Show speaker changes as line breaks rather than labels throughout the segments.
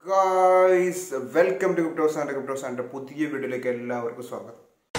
guys welcome to crypto sand crypto sand പുതിയ വീഡിയോയിലേക്ക് എല്ലാവർക്കും സ്വാഗതം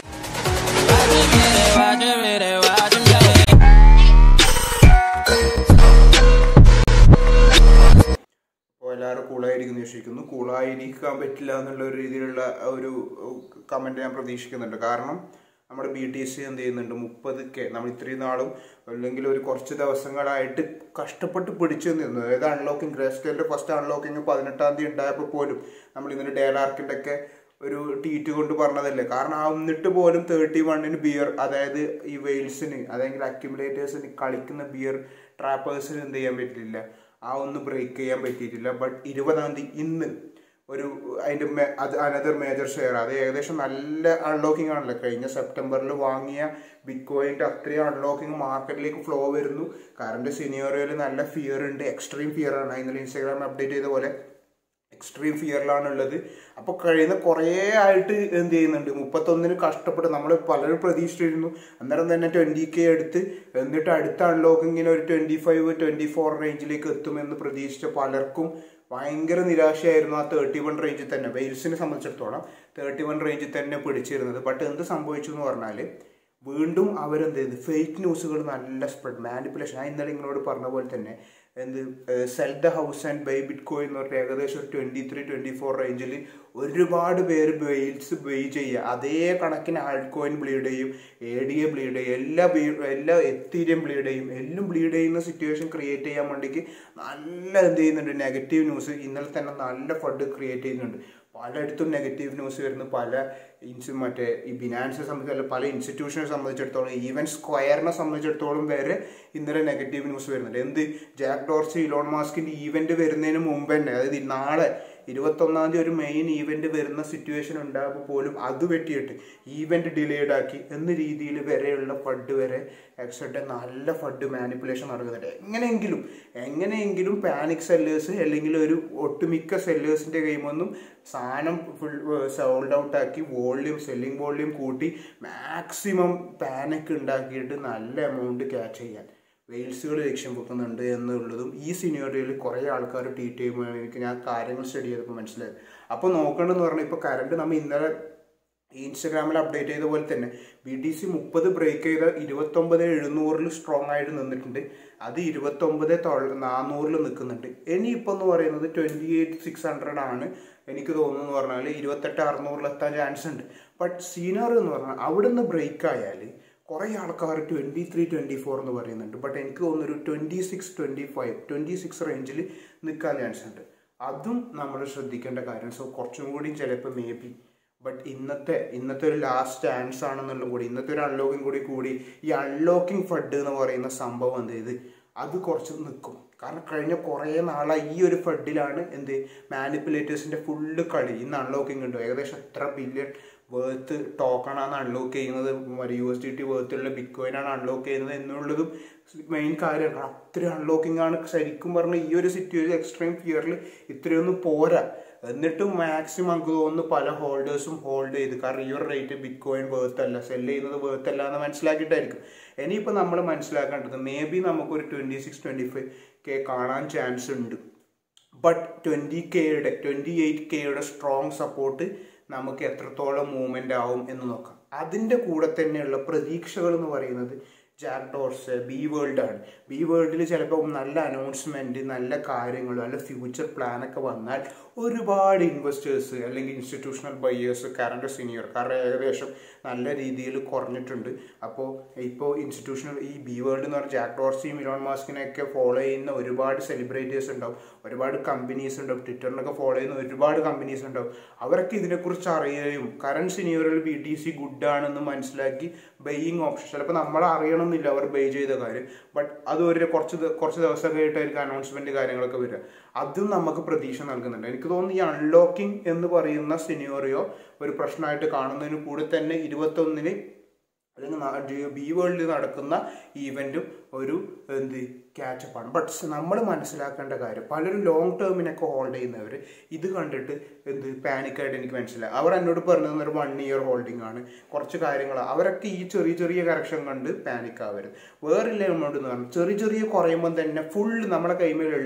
അപ്പോൾ എല്ലാവരും കൂളായിരിക്കുന്നു വിശ്വസിക്കുന്നു കൂളായിരിക്കാൻ പറ്റില്ല എന്നുള്ള ഒരു രീതിയിലുള്ള ഒരു കമൻറ്റ് ഞാൻ പ്രതീക്ഷിക്കുന്നുണ്ട് കാരണം നമ്മുടെ ബി ടി സി എന്ത് ചെയ്യുന്നുണ്ട് മുപ്പത് കെ നമ്മൾ ഇത്രയും നാളും അല്ലെങ്കിൽ ഒരു കുറച്ച് ദിവസങ്ങളായിട്ട് കഷ്ടപ്പെട്ട് പിടിച്ചു നിന്നു അതായത് അൺലോക്കിംഗ് ഗ്രേ സ്കെയിലിൻ്റെ ഫസ്റ്റ് അൺലോക്കിംഗ് പതിനെട്ടാം തീയതി ഉണ്ടായപ്പോൾ പോലും നമ്മൾ ഇന്നലെ ഡേലാർക്കിൻ്റെ ഒക്കെ ഒരു ട്വീറ്റ് കൊണ്ട് പറഞ്ഞതല്ലേ കാരണം ആ എന്നിട്ട് പോലും തേർട്ടി വണ്ണിന് ബിയർ അതായത് ഈ വെയിൽസിന് അല്ലെങ്കിൽ അക്യുമുലേറ്റേഴ്സിന് കളിക്കുന്ന ബിയർ ട്രാപ്പേഴ്സിന് എന്ത് ചെയ്യാൻ പറ്റില്ല ആ ഒന്ന് ബ്രേക്ക് ചെയ്യാൻ പറ്റിയിട്ടില്ല ബട്ട് ഇരുപതാം തീയതി ഇന്ന് ഒരു അതിൻ്റെ അത് അനദർ മേജർ ഷെയർ അത് ഏകദേശം നല്ല അൺലോക്കിംഗ് ആണല്ലോ കഴിഞ്ഞ സെപ്റ്റംബറിൽ വാങ്ങിയ ബിറ്റ് കോയിൻ്റെ അത്രയും അൺലോക്കിംഗ് മാർക്കറ്റിലേക്ക് ഫ്ലോ വരുന്നു കറണ്ട് സിനിയോറിയോയിൽ നല്ല ഫിയർ ഉണ്ട് എക്സ്ട്രീം ഫിയർ ആണ് ഇന്നലെ ഇൻസ്റ്റാഗ്രാമിൽ അപ്ഡേറ്റ് ചെയ്ത പോലെ എക്സ്ട്രീം ഫിയറിലാണ് ഉള്ളത് അപ്പോൾ കഴിയുന്ന കുറേ ആയിട്ട് എന്ത് ചെയ്യുന്നുണ്ട് മുപ്പത്തൊന്നിന് കഷ്ടപ്പെട്ട് നമ്മൾ പലരും പ്രതീക്ഷിച്ചിരുന്നു അന്നേരം തന്നെ ട്വൻറ്റി കെ എടുത്ത് എന്നിട്ട് അടുത്ത അൺലോക്കിങ്ങിന് ഒരു ട്വൻറ്റി ഫൈവ് ട്വൻറ്റി ഫോർ റേഞ്ചിലേക്ക് എത്തുമെന്ന് പ്രതീക്ഷിച്ച പലർക്കും ഭയങ്കര നിരാശയായിരുന്നു ആ തേർട്ടി വൺ റേഞ്ചിൽ തന്നെ വെയിൽസിനെ സംബന്ധിച്ചിടത്തോളം തേർട്ടി വൺ റേഞ്ചിൽ തന്നെ പിടിച്ചിരുന്നത് ബട്ട് എന്ത് സംഭവിച്ചു എന്ന് പറഞ്ഞാൽ വീണ്ടും അവരെന്ത് ചെയ്ത് ഫേക്ക് ന്യൂസുകൾ നല്ല സ്പ്രെഡ് മാനിപ്പുലേഷൻ ഞാൻ ഇന്നലെ നിങ്ങളോട് പറഞ്ഞ പോലെ തന്നെ എന്ത് sell the house and buy bitcoin എന്ന് പറഞ്ഞാൽ ഏകദേശം ഒരു ട്വൻറ്റി ത്രീ ട്വൻറ്റി ഫോർ റേഞ്ചിൽ ഒരുപാട് പേര് വെയിൽസ് ബൈ ചെയ്യുക അതേ കണക്കിന് ആൾട്ട് കോയിൻ ബ്ലീഡ് ചെയ്യും എ ഡി എ ബ്ലീഡ് ചെയ്യും എല്ലാ എല്ലാ എത്തീരിയം ബ്ലീഡ് ചെയ്യും എല്ലാം ബ്ലീഡ് ചെയ്യുന്ന സിറ്റുവേഷൻ ക്രിയേറ്റ് ചെയ്യാൻ വേണ്ടിക്ക് നല്ല എന്ത് ചെയ്യുന്നുണ്ട് നെഗറ്റീവ് ന്യൂസ് ഇന്നലെ തന്നെ നല്ല ഫണ്ട് ക്രിയേറ്റ് ചെയ്യുന്നുണ്ട് പലയിടത്തും നെഗറ്റീവ് ന്യൂസ് വരുന്നു പല ഇൻസ് മറ്റേ ഈ ബിനാൻസിനെ സംബന്ധിച്ച് പല ഇൻസ്റ്റിറ്റ്യൂഷനെ സംബന്ധിച്ചിടത്തോളം ഈവൻ സ്ക്വയറിനെ സംബന്ധിച്ചിടത്തോളം വരെ ഇന്നലെ നെഗറ്റീവ് ന്യൂസ് വരുന്നുണ്ട് എന്ത് ജാക്ക് ഡോർസി ഇലോൺ മാസ്കിന്റെ ഈവന്റ് വരുന്നതിന് മുമ്പ് തന്നെ അതായത് നാളെ ഇരുപത്തൊന്നാം തീയതി ഒരു മെയിൻ ഈവന്റ് വരുന്ന സിറ്റുവേഷൻ ഉണ്ടാകുമ്പോൾ പോലും അത് വെട്ടിയിട്ട് ഈവന്റ് ഡിലേഡ് ആക്കി എന്ന രീതിയിൽ വരെയുള്ള ഫഡ് വരെ എക്സെട്ടെ നല്ല ഫഡ് മാനിപ്പുലേഷൻ നടക്കുന്നുണ്ട് എങ്ങനെയെങ്കിലും എങ്ങനെയെങ്കിലും പാനിക് സെല്ലേഴ്സ് അല്ലെങ്കിൽ ഒരു ഒട്ടുമിക്ക സെല്ലേഴ്സിന്റെ കൈമൊന്നും സാധനം ഫുൾ സോൾഡ് ഔട്ട് ആക്കി വോള്യൂം സെല്ലിംഗ് വോള്യൂം കൂട്ടി മാക്സിമം പാനിക് ഉണ്ടാക്കിയിട്ട് നല്ല എമൗണ്ട് ക്യാച്ച് ചെയ്യാൻ വെയിൽസുകൾ ലക്ഷ്യം വെക്കുന്നുണ്ട് എന്നുള്ളതും ഈ സിനിയോറിയയിൽ കുറേ ആൾക്കാർ ട്വീറ്റ് ചെയ്യുമ്പോൾ എനിക്ക് ഞാൻ കാര്യങ്ങൾ സ്റ്റഡി ചെയ്തപ്പോൾ മനസ്സിലായത് അപ്പോൾ നോക്കേണ്ടതെന്ന് പറഞ്ഞാൽ ഇപ്പോൾ കറണ്ട് നമ്മൾ ഇന്നലെ ഇൻസ്റ്റഗ്രാമിൽ അപ്ഡേറ്റ് ചെയ്ത പോലെ തന്നെ ബി ടി സി മുപ്പത് ബ്രേക്ക് ചെയ്ത ഇരുപത്തൊമ്പത് എഴുന്നൂറിൽ സ്ട്രോങ് ആയിട്ട് നിന്നിട്ടുണ്ട് അത് ഇരുപത്തൊമ്പത് തൊള്ള നാനൂറിൽ നിൽക്കുന്നുണ്ട് ഇനിയിപ്പോൾ എന്ന് പറയുന്നത് ട്വൻറ്റി എയ്റ്റ് സിക്സ് ഹൺഡ്രഡ് ആണ് എനിക്ക് തോന്നുന്നു എന്ന് പറഞ്ഞാൽ ഇരുപത്തെട്ട് അറുന്നൂറിൽ എത്താൻ ചാൻസ് ഉണ്ട് ബട്ട് സീനിയർ എന്ന് പറഞ്ഞാൽ അവിടെ നിന്ന് ബ്രേക്ക് ആയാൽ കുറേ ആൾക്കാർ ട്വൻറ്റി ത്രീ ട്വൻറ്റി ഫോർ എന്ന് പറയുന്നുണ്ട് ബട്ട് എനിക്ക് തോന്നുന്നു ഒരു twenty six twenty five twenty six റേഞ്ചിൽ നിൽക്കാൻ ചാൻസ് ഉണ്ട് അതും നമ്മൾ ശ്രദ്ധിക്കേണ്ട കാര്യം സോ കുറച്ചും കൂടി ചിലപ്പോൾ മേ ബി ബട്ട് ഇന്നത്തെ ഇന്നത്തെ ഒരു ലാസ്റ്റ് ചാൻസ് ആണെന്നുള്ളതും കൂടി ഇന്നത്തെ ഒരു അൺലോക്കിംഗ് കൂടി കൂടി ഈ അൺലോക്കിംഗ് ഫഡ് എന്ന് പറയുന്ന സംഭവം എന്ത് ചെയ്ത് അത് കുറച്ച് നിൽക്കും കാരണം കഴിഞ്ഞ കുറേ നാളായി ഈ ഒരു ഫഡിലാണ് എന്ത് മാനിപ്പുലേറ്റേഴ്സിൻ്റെ ഫുള്ള് കളി ഇന്ന് അൺലോക്കിംഗ് ഉണ്ട് ഏകദേശം എത്ര ബില്യൺ വേർത്ത് ടോക്കണാണ് അൺലോക്ക് ചെയ്യുന്നത് മറ്റേ യു എസ് ഡി ടി വേർത്തുള്ള ബിറ്റ് കോയിനാണ് അൺലോക്ക് ചെയ്യുന്നത് എന്നുള്ളതും മെയിൻ കാര്യമാണ് അത്രയും അൺലോക്കിംഗ് ആണ് ശരിക്കും പറഞ്ഞാൽ ഈ ഒരു സിറ്റുവേഷൻ എക്സ്ട്രീം ഫിയറിൽ ഇത്രയൊന്നും പോരാ എന്നിട്ടും മാക്സിമം നമുക്ക് തോന്നുന്നു പല ഹോൾഡേഴ്സും ഹോൾഡ് ചെയ്ത് കാരണം ഈ ഒരു റേറ്റ് ബിറ്റ് കോയിൻ വേർത്ത് അല്ല സെല് ചെയ്യുന്നത് വേർത്ത് അല്ല എന്ന് മനസ്സിലാക്കിയിട്ടായിരിക്കും ഇനിയിപ്പോൾ നമ്മൾ മനസ്സിലാക്കേണ്ടത് മേ ബി നമുക്കൊരു twenty six twenty five K കാണാൻ ചാൻസ് ഉണ്ട് ബട്ട് ട്വൻറ്റി കെയുടെ ട്വൻറ്റി എയ്റ്റ് കെയുടെ സ്ട്രോങ് സപ്പോർട്ട് നമുക്ക് എത്രത്തോളം മൂവ്മെൻ്റ് ആവും എന്ന് നോക്കാം അതിൻ്റെ കൂടെ തന്നെയുള്ള പ്രതീക്ഷകൾ എന്ന് പറയുന്നത് ജാക്ക് ഡോർസ് ബി വേൾഡ് ആണ് ബി വേൾഡിൽ ചിലപ്പോൾ നല്ല അനൗൺസ്മെൻറ്റ് നല്ല കാര്യങ്ങൾ നല്ല ഫ്യൂച്ചർ പ്ലാനൊക്കെ വന്നാൽ ഒരുപാട് ഇൻവെസ്റ്റേഴ്സ് അല്ലെങ്കിൽ ഇൻസ്റ്റിറ്റ്യൂഷണൽ ബയ്യേഴ്സ് കറണ്ട് സീനിയർ കാരണം ഏകദേശം നല്ല രീതിയിൽ കുറഞ്ഞിട്ടുണ്ട് അപ്പോൾ ഇപ്പോൾ ഇൻസ്റ്റിറ്റ്യൂഷണൽ ഈ ബി വേൾഡ് എന്ന് പറഞ്ഞാൽ ജാക്ക് ഡോർസിയും ഇലോൺ മാസ്കിനെയൊക്കെ ഫോളോ ചെയ്യുന്ന ഒരുപാട് സെലിബ്രിറ്റീസ് ഉണ്ടാവും ഒരുപാട് കമ്പനീസ് ഉണ്ടാവും ട്വിറ്ററിനൊക്കെ ഫോളോ ചെയ്യുന്ന ഒരുപാട് കമ്പനീസ് ഉണ്ടാവും അവരൊക്കെ ഇതിനെക്കുറിച്ച് അറിയുകയും കറണ്ട് സീനിയറിൽ ബി ടി സി ഗുഡ് ആണെന്ന് മനസ്സിലാക്കി ബൈയിങ് ഓപ്ഷൻ ചിലപ്പോൾ നമ്മൾ അറിയണമെന്നില്ല അവർ ബൈ ചെയ്ത കാര്യം ബട്ട് അത് ഒരു കുറച്ച് കുറച്ച് ദിവസം കഴിഞ്ഞിട്ടായിരിക്കും അനൗൺസ്മെന്റ് കാര്യങ്ങളൊക്കെ വരിക അതും നമുക്ക് പ്രതീക്ഷ നൽകുന്നുണ്ട് എനിക്ക് തോന്നുന്നു ഈ അൺലോക്കിംഗ് എന്ന് പറയുന്ന സിനിയോറിയോ ഒരു പ്രശ്നമായിട്ട് കാണുന്നതിന് കൂടെ തന്നെ ഇരുപത്തൊന്നിന് അല്ലെങ്കിൽ ബി വേൾഡിൽ നടക്കുന്ന ഈവൻറ്റും ഒരു എന്ത് ക്യാച്ചപ്പാണ് ബട്ട് നമ്മൾ മനസ്സിലാക്കേണ്ട കാര്യം പലരും ലോങ് ടേമിനൊക്കെ ഹോൾഡ് ചെയ്യുന്നവർ ഇത് കണ്ടിട്ട് എന്ത് പാനിക്കായിട്ട് എനിക്ക് മനസ്സിലായി അവർ എന്നോട് പറഞ്ഞത് ഒരു വൺ ഇയർ ഹോൾഡിംഗ് ആണ് കുറച്ച് കാര്യങ്ങൾ അവരൊക്കെ ഈ ചെറിയ ചെറിയ കറക്ഷൻ കണ്ട് പാനിക് ആവരുത് വേറില്ല നമ്മളോട് എന്ന് പറഞ്ഞു ചെറിയ ചെറിയ കുറയുമ്പോൾ തന്നെ ഫുൾ നമ്മുടെ കൈമേലുള്ള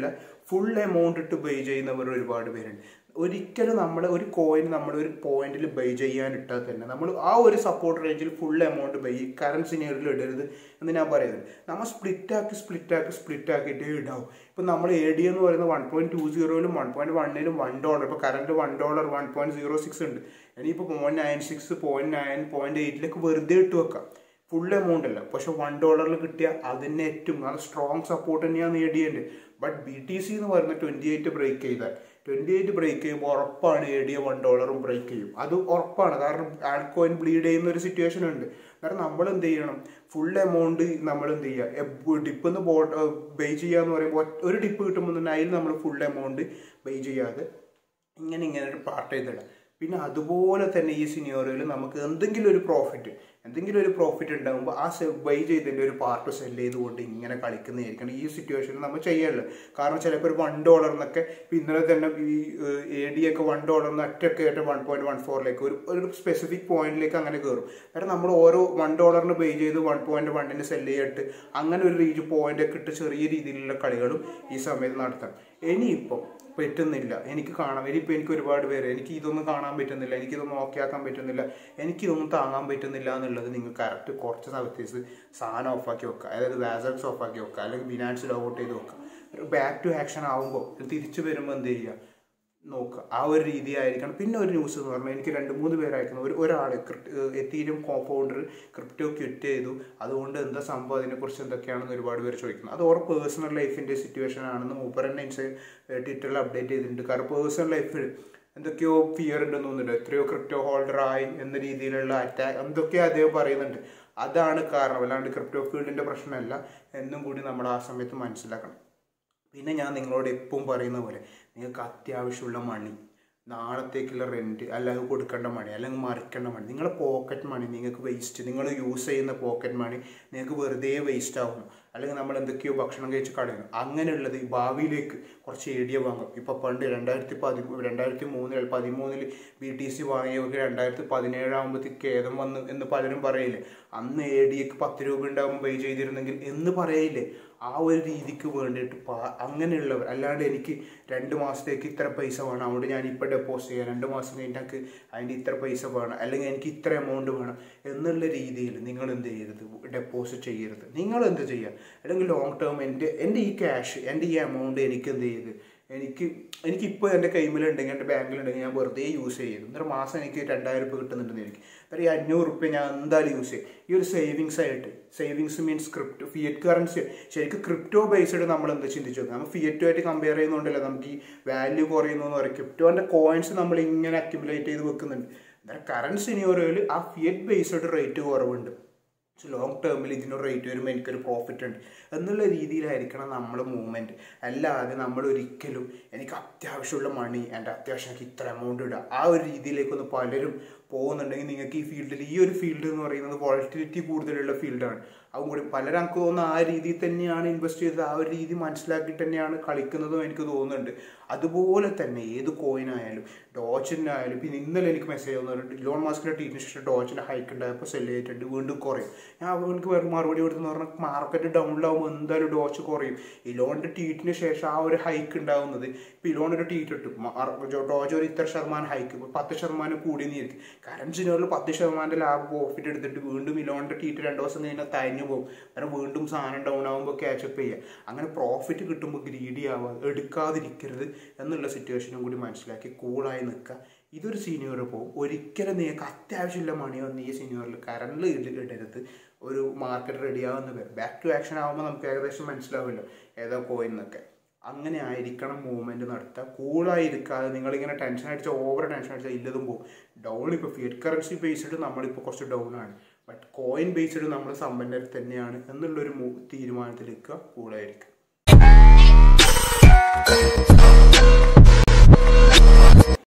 ഫുൾ എമൗണ്ട് ഇട്ട് ബൈ ചെയ്യുന്നവർ ഒരുപാട് പേരുണ്ട് ഒരിക്കലും നമ്മൾ ഒരു കോയിൻ നമ്മൾ ഒരു പോയിന്റിൽ ബൈ ചെയ്യാൻ ഇട്ടാൽ തന്നെ നമ്മൾ ആ ഒരു സപ്പോർട്ട് റേഞ്ചിൽ ഫുൾ എമൗണ്ട് ബൈ കറൻറ്റ് സിനിയറിൽ ഇടരുത് എന്ന് ഞാൻ പറയുന്നത് നമ്മൾ സ്പ്ലിറ്റ് ആക്കി സ്പ്ലിറ്റ് ആക്കി സ്പ്ലിറ്റ് ആക്കിയിട്ടേ ഇടാവും ഇപ്പം നമ്മൾ എ ഡി എന്ന് പറയുന്നത് വൺ പോയിന്റ് ടു സീറോയിലും വൺ പോയിന്റ് വണ്ണിലും വൺ ഡോളർ ഇപ്പോൾ current one dollar one point zero six ഉണ്ട് ഇനിയിപ്പോൾ point nine six point nine point എയ്റ്റിലേക്ക് വെറുതെ ഇട്ട് വെക്കാം ഫുൾ എമൗണ്ട് അല്ല പക്ഷെ വൺ ഡോളറിൽ കിട്ടിയ അതിന് ഏറ്റവും നല്ല സ്ട്രോങ് സപ്പോർട്ട് തന്നെയാണ് നേടിയത് ബട്ട് ബി ടി സി എന്ന് പറയുന്ന ട്വൻറ്റി എയ്റ്റ് ബ്രേക്ക് ചെയ്താൽ ട്വൻറ്റി എയ്റ്റ് ബ്രേക്ക് ചെയ്യുമ്പോൾ ഉറപ്പാണ് എ ഡി വൺ ഡോളറും ബ്രേക്ക് ചെയ്യും അത് ഉറപ്പാണ് കാരണം ആഡ് കോയിൻ ബ്ലീഡ് ചെയ്യുന്ന ഒരു സിറ്റുവേഷൻ ഉണ്ട് കാരണം നമ്മൾ എന്ത് ചെയ്യണം ഫുൾ എമൗണ്ട് നമ്മൾ എന്ത് ചെയ്യുക ഡിപ്പ് എന്ന് ബോ ബേ ചെയ്യുക എന്ന് പറയുമ്പോൾ ഒരു ഡിപ്പ് കിട്ടുമ്പോൾ തന്നെ അതിൽ നമ്മൾ ഫുൾ എമൗണ്ട് ബേ ചെയ്യാതെ ഇങ്ങനെ ഇങ്ങനെ ഒരു പാർട്ട് ചെയ്തിടാം പിന്നെ അതുപോലെ തന്നെ ഈ സിനിയോറിയിൽ നമുക്ക് എന്തെങ്കിലും ഒരു പ്രോഫിറ്റ് എന്തെങ്കിലും ഒരു പ്രോഫിറ്റ് ഉണ്ടാകുമ്പോൾ ആ ബൈ ചെയ്തതിൻ്റെ ഒരു പാർട്ട് സെല് ചെയ്തുകൊണ്ട് ഇങ്ങനെ കളിക്കുന്നതായിരിക്കണം ഈ സിറ്റുവേഷനിൽ നമ്മൾ ചെയ്യാറില്ല കാരണം ചിലപ്പോൾ ഒരു വൺ ഡോളർ എന്നൊക്കെ ഇപ്പം ഇന്നലെ തന്നെ ഈ എ ഡി ഒക്കെ വൺ ഡോളർ എന്ന് ഒറ്റയൊക്കെ ആയിട്ട് വൺ പോയിന്റ് വൺ ഫോറിലേക്ക് ഒരു ഒരു സ്പെസിഫിക് പോയിന്റിലേക്ക് അങ്ങനെ കയറും കാരണം നമ്മൾ ഓരോ വൺ ഡോളറിന് പേ ചെയ്ത് വൺ പോയിന്റ് വണ്ണിന് സെല് ചെയ്തിട്ട് അങ്ങനെ ഒരു റീച്ച് പോയിന്റ് ഒക്കെ ഇട്ട് ചെറിയ രീതിയിലുള്ള കളികളും ഈ സമയത്ത് നടത്താം ഇനിയിപ്പം പറ്റുന്നില്ല എനിക്ക് കാണാം ഇനിയിപ്പോൾ എനിക്ക് ഒരുപാട് പേര് എനിക്ക് ഇതൊന്നും കാണാൻ പറ്റുന്നില്ല എനിക്കിതൊന്നും ഓക്കെ ആക്കാൻ പറ്റുന്നില്ല എനിക്കിതൊന്നും താങ്ങാൻ പറ്റുന്നില്ല എന്നുള്ളത് നിങ്ങൾ കറക്റ്റ് കുറച്ച് സമയത്തേക്ക് സാധനം ഓഫാക്കി വെക്കുക അതായത് വാസൽസ് ഓഫാക്കി വെക്കുക അല്ലെങ്കിൽ ബിനാൻസ് ലോഗൗട്ട് ചെയ്ത് വെക്കുക ഒരു ബാക്ക് ടു ആക്ഷൻ ആകുമ്പോൾ തിരിച്ചു വരുമ്പോൾ എന്ത് ചെയ്യുക നോക്കുക ആ ഒരു രീതി ആയിരിക്കണം പിന്നെ ഒരു ന്യൂസ് എന്ന് പറഞ്ഞാൽ എനിക്ക് രണ്ട് മൂന്ന് പേരായിരിക്കുന്നു ഒരു ഒരാൾ എത്തീരിയം കോമ്പൗണ്ടർ ക്രിപ്റ്റോ ക്വിറ്റ് ചെയ്തു അതുകൊണ്ട് എന്താ സംഭവം അതിനെക്കുറിച്ച് എന്തൊക്കെയാണെന്ന് ഒരുപാട് പേര് ചോദിക്കുന്നു അത് ഓരോ പേഴ്സണൽ ലൈഫിൻ്റെ സിറ്റുവേഷൻ ആണെന്ന് മൂപ്പർ തന്നെ ഇൻസ് ട്വിറ്ററിൽ അപ്ഡേറ്റ് ചെയ്തിട്ടുണ്ട് കാരണം പേഴ്സണൽ ലൈഫിൽ എന്തൊക്കെയോ ഫിയർ ഉണ്ടെന്ന് തോന്നുന്നുണ്ട് എത്രയോ ക്രിപ്റ്റോ ഹോൾഡർ ആയി എന്ന രീതിയിലുള്ള അറ്റാക്ക് എന്തൊക്കെയോ അദ്ദേഹം പറയുന്നുണ്ട് അതാണ് കാരണം അല്ലാണ്ട് ക്രിപ്റ്റോ ഫീൽഡിൻ്റെ പ്രശ്നമല്ല എന്നും കൂടി നമ്മൾ ആ സമയത്ത് മനസ്സിലാക്കണം പിന്നെ ഞാൻ നിങ്ങളോട് എപ്പോഴും പറയുന്ന പോലെ നിങ്ങൾക്ക് അത്യാവശ്യമുള്ള മണി നാളത്തേക്കുള്ള റെൻറ്റ് അല്ലെങ്കിൽ കൊടുക്കേണ്ട മണി അല്ലെങ്കിൽ മറിക്കേണ്ട മണി നിങ്ങളുടെ പോക്കറ്റ് മണി നിങ്ങൾക്ക് വേസ്റ്റ് നിങ്ങൾ യൂസ് ചെയ്യുന്ന പോക്കറ്റ് മണി നിങ്ങൾക്ക് വെറുതെ വേസ്റ്റ് ആവുന്നു അല്ലെങ്കിൽ നമ്മൾ എന്തൊക്കെയോ ഭക്ഷണം കഴിച്ച് കളയുന്നു അങ്ങനെയുള്ളത് ഈ ഭാവിയിലേക്ക് കുറച്ച് ഏടിയ വാങ്ങും ഇപ്പോൾ പണ്ട് രണ്ടായിരത്തി പതി രണ്ടായിരത്തി മൂന്നിൽ പതിമൂന്നിൽ ബി ടി സി വാങ്ങിയവർക്ക് രണ്ടായിരത്തി പതിനേഴാകുമ്പോഴത്തേക്ക് ഖേദം വന്നു എന്ന് പലരും പറയില്ലേ അന്ന് എ ഡിക്ക് പത്ത് രൂപ ഉണ്ടാകുമ്പോൾ പേ ചെയ്തിരുന്നെങ്കിൽ എന്ന് പറയില്ലേ ആ ഒരു രീതിക്ക് വേണ്ടിയിട്ട് അങ്ങനെയുള്ളവർ അല്ലാണ്ട് എനിക്ക് രണ്ട് മാസത്തേക്ക് ഇത്ര പൈസ വേണം അതുകൊണ്ട് ഞാൻ ഇപ്പോൾ ഡെപ്പോസിറ്റ് ചെയ്യാം രണ്ട് മാസം കഴിഞ്ഞിട്ട് അതിൻ്റെ ഇത്ര പൈസ വേണം അല്ലെങ്കിൽ എനിക്ക് ഇത്ര എമൗണ്ട് വേണം എന്നുള്ള രീതിയിൽ നിങ്ങൾ എന്ത് ചെയ്യരുത് ഡെപ്പോസിറ്റ് ചെയ്യരുത് നിങ്ങൾ എന്ത് ചെയ്യുക അല്ലെങ്കിൽ ലോങ് ടേം എൻ്റെ എൻ്റെ ഈ ക്യാഷ് എൻ്റെ ഈ എമൗണ്ട് എനിക്ക് എന്ത് ചെയ്ത് എനിക്ക് എനിക്കിപ്പോൾ എൻ്റെ കൈമിലുണ്ടെങ്കിൽ എൻ്റെ ബാങ്കിലുണ്ടെങ്കിൽ ഞാൻ വെറുതെ യൂസ് ചെയ്യും എന്നൊരു മാസം എനിക്ക് രണ്ടായിരം രൂപ കിട്ടുന്നുണ്ടെന്ന് എനിക്ക് അന്നേരം ഈ അഞ്ഞൂറ് റുപ്യ ഞാൻ എന്തായാലും യൂസ് ചെയ്യും ഈ ഒരു സേവിങ്സ് ആയിട്ട് savings means crypto fiat currency ശരിക്കും ക്രിപ്റ്റോ ബേസ്ഡ് നമ്മൾ എന്താ ചിന്തിച്ചു നോക്കാം നമ്മൾ ഫിയറ്റുമായിട്ട് കമ്പയർ ചെയ്യുന്നുണ്ടല്ലോ നമുക്ക് ഈ വാല്യൂ കുറയുന്നു എന്ന് പറയും ക്രിപ്റ്റോൻ്റെ കോയിൻസ് നമ്മൾ ഇങ്ങനെ അക്യുമുലേറ്റ് ചെയ്ത് വെക്കുന്നുണ്ട് അന്നേരം കറൻറ്റ് സിനിയോറിയോയിൽ ആ ഫിയറ്റ് ബേസ്ഡ് റേറ്റ് കുറവുണ്ട് ലോങ് ടേമിൽ ഇതിനൊരു റേറ്റ് വരുമ്പോൾ എനിക്കൊരു പ്രോഫിറ്റ് ഉണ്ട് എന്നുള്ള രീതിയിലായിരിക്കണം നമ്മൾ മൂവ്മെൻറ്റ് അല്ലാതെ നമ്മൾ ഒരിക്കലും എനിക്ക് അത്യാവശ്യമുള്ള മണി എൻ്റെ അത്യാവശ്യം എനിക്ക് ഇത്ര എമൗണ്ട് ഇടുക ആ ഒരു രീതിയിലേക്കൊന്ന് പലരും പോകുന്നുണ്ടെങ്കിൽ നിങ്ങൾക്ക് ഈ ഫീൽഡിൽ ഈ ഒരു ഫീൽഡ് എന്ന് പറയുന്നത് വോളറ്റിലിറ്റി കൂടുതലുള്ള ഫീൽഡാണ് അതും കൂടി പലരും എനിക്ക് തോന്നുന്നു ആ രീതിയിൽ തന്നെയാണ് ഇൻവെസ്റ്റ് ചെയ്തത് ആ ഒരു രീതി മനസ്സിലാക്കിയിട്ട് തന്നെയാണ് കളിക്കുന്നതും എനിക്ക് തോന്നുന്നുണ്ട് അതുപോലെ തന്നെ ഏത് കോയിനായാലും ഡോച്ചിനായാലും പിന്നെ ഇന്നലെ എനിക്ക് മെസ്സേജ് വന്നിട്ടുണ്ട് ഇലോൺ മാസ്കിൻ്റെ ടീമിന് ശേഷം ഡോച്ചിൻ്റെ ഹൈക്ക് ഉണ്ടായപ്പോൾ സെല് ചെയ്തിട്ടുണ്ട് വീണ്ടും കുറയും ഞാൻ അവർക്ക് മറുപടി കൊടുത്തെന്ന് പറഞ്ഞാൽ മാർക്കറ്റ് ഡൗണിലാവുമ്പോൾ എന്തായാലും ഡോച്ച് കുറയും ഇലോണിൻ്റെ ട്വീറ്റിന് ശേഷം ആ ഒരു ഹൈക്ക് ഉണ്ടാവുന്നത് ഇപ്പോൾ ഇലോണിൻ്റെ ട്വീറ്റ് ഇട്ടു ഡോച്ച് ഒരു ഇത്ര ശതമാനം ഹൈക്ക് പത്ത് ശതമാനം കൂടി നീരിക്കും കറണ്ട് സിനോറിൽ പത്ത് ശതമാനം ലാഭ പ്രോഫിറ്റ് എടുത്തിട്ട് വീണ്ടും ഇലോണിൻ്റെ ട്വീറ്റ് രണ്ട് ദിവസം കഴിഞ്ഞാൽ തയഞ്ഞു പോകും കാരണം വീണ്ടും സാധനം ഡൗൺ ആകുമ്പോൾ ക്യാച്ചപ്പ് ചെയ്യുക അങ്ങനെ പ്രോഫിറ്റ് കിട്ടുമ്പോൾ ഗ്രീഡി ആവാതെ എടുക്കാതിരിക്കരുത് എന്നുള്ള സിറ്റുവേഷനും കൂടി മനസ്സിലാക്കി കൂളായി നിൽക്കുക ഇതൊരു സീനിയർ പോകും ഒരിക്കലും നിങ്ങൾക്ക് അത്യാവശ്യമില്ല മണി വന്ന് ഈ സീനിയറിൽ കറണ്ടിൽ ഇടരുത് ഒരു മാർക്കറ്റ് റെഡി ആവുന്ന പേര് ബാക്ക് ടു ആക്ഷൻ ആകുമ്പോൾ നമുക്ക് ഏകദേശം മനസ്സിലാവുമല്ലോ ഏതാ കോയിൻ എന്നൊക്കെ അങ്ങനെ ആയിരിക്കണം മൂവ്മെൻറ്റ് നടത്തുക കൂളായിരിക്കാതെ നിങ്ങളിങ്ങനെ ടെൻഷൻ അടിച്ചാൽ ഓവർ ടെൻഷൻ അടിച്ചാൽ ഇല്ലതും പോകും ഡൗൺ ഇപ്പോൾ ഫിയറ്റ് കറൻസി ബേസ്ഡ് നമ്മളിപ്പോൾ കുറച്ച് ഡൗൺ ആണ് ബട്ട് കോയിൻ ബേസ്ഡ് നമ്മൾ സമ്പന്നർ തന്നെയാണ് എന്നുള്ളൊരു തീരുമാനത്തിലേക്ക് കൂളായിരിക്കും